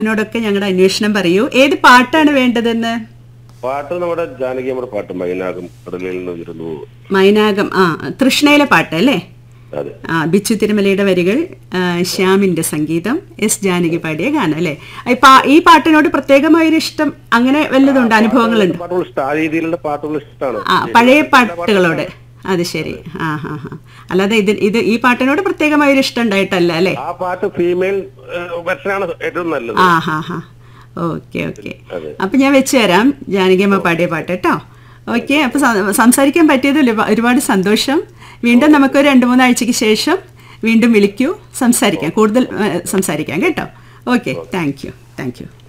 എന്നോടൊക്കെ ഞങ്ങളുടെ അന്വേഷണം പറയൂ ഏത് പാട്ടാണ് വേണ്ടതെന്ന് പാട്ട് നമ്മുടെ ജാനകി നമ്മുടെ പാട്ട് മൈനാകും കടലിൽ നിന്ന് ഉയർന്നു പോകും മൈനാകം ആ തൃഷ്ണയിലെ പാട്ട് അല്ലേ അതെ ആ ബിച്ചു തിരുമലയുടെ വരികൾ ആ, ശ്യാമിന്റെ സംഗീതം എസ് ജാനകി പാടിയ ഗാനം അല്ലേ ഈ പാ- ഈ പാട്ടിനോട് പ്രത്യേകമായൊരു ഇഷ്ടം അങ്ങനെ വല്ലതുണ്ട് അനുഭവങ്ങളുണ്ട് പാട്ടുകൾ ഇഷ്ടം ആ രീതിയിലുള്ള പാട്ടുകൾ ഇഷ്ടമാണ് ആ പഴയ പാട്ടുകളോട് അത് ശരി ആ ഹാ ഹാ അല്ലാതെ ഇത് ഇത് ഈ പാട്ടിനോട് പ്രത്യേകമായൊരു ഇഷ്ടം ഉണ്ടായിട്ടല്ല അല്ലേ ആ പാട്ട് ഫീമെയിൽ വെർഷനാണ് ഏറ്റവും നല്ലത് ആ ഹാ ഹാ ഓക്കെ ഓക്കെ അതെ. അപ്പൊ ഞാൻ വെച്ച് തരാം ജാനകിയമ്മ പാടിയ പാട്ട് കേട്ടോ ഓക്കെ അപ്പൊ സം- സംസാരിക്കാൻ പറ്റിയതിൽ ഒരുപാട് സന്തോഷം വീണ്ടും നമുക്ക് ഒരു രണ്ട് മൂന്നാഴ്ചയ്ക്ക് ശേഷം വീണ്ടും വിളിക്കൂ സംസാരിക്കാം കൂടുതൽ ഏ, സംസാരിക്കാം കേട്ടോ okay thank you thank U